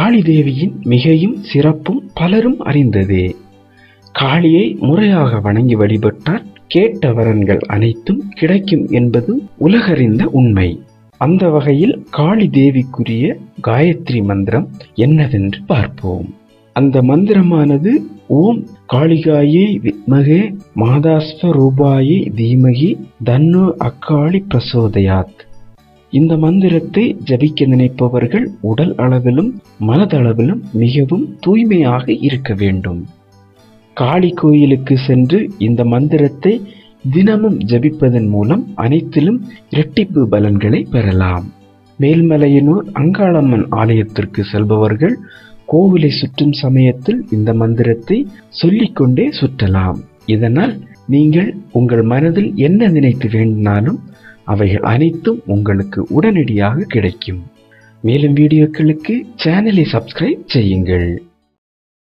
காளி தேவியின் மிகையும் சிறப்பும் பலரும் அறிந்ததே காளியை முறையாக வணங்கி வழிபட்டால் கேட்ட வரன்கள் அனைத்தும் கிடைக்கும் என்பது உலகறிந்த உண்மை அந்த வகையில் காளி தேவிக்குரிய காயத்ரி மந்திரம் என்னவென்று பார்ப்போம் அந்த மந்திரமானது ஓம் காளிகாயை வித்மகே மாதாஸ்வ ரூபாயை தீமகி தன்னு அக்காளி பிரசோதயாத் இந்த மந்திரத்தை ஜபிக்க நினைப்பவர்கள் உடல் அளவிலும் மனதளவிலும் மிகவும் தூய்மையாக இருக்க வேண்டும் காளி கோயிலுக்கு சென்று இந்த மந்திரத்தை தினமும் ஜபிப்பதன் மூலம் அனைத்திலும் இரட்டிப்பு பலன்களை பெறலாம் மேல்மலையனூர் அங்காளம்மன் ஆலயத்திற்கு செல்பவர்கள் கோவிலை சுற்றும் சமயத்தில் இந்த மந்திரத்தை சொல்லிக்கொண்டே சுற்றலாம் இதனால் நீங்கள் உங்கள் மனதில் என்ன நினைத்து வேண்டினாலும் அவைகள் அனைத்தும் உங்களுக்கு உடனடியாக கிடைக்கும் மேலும் வீடியோக்களுக்கு சேனலை சப்ஸ்கிரைப் செய்யுங்கள்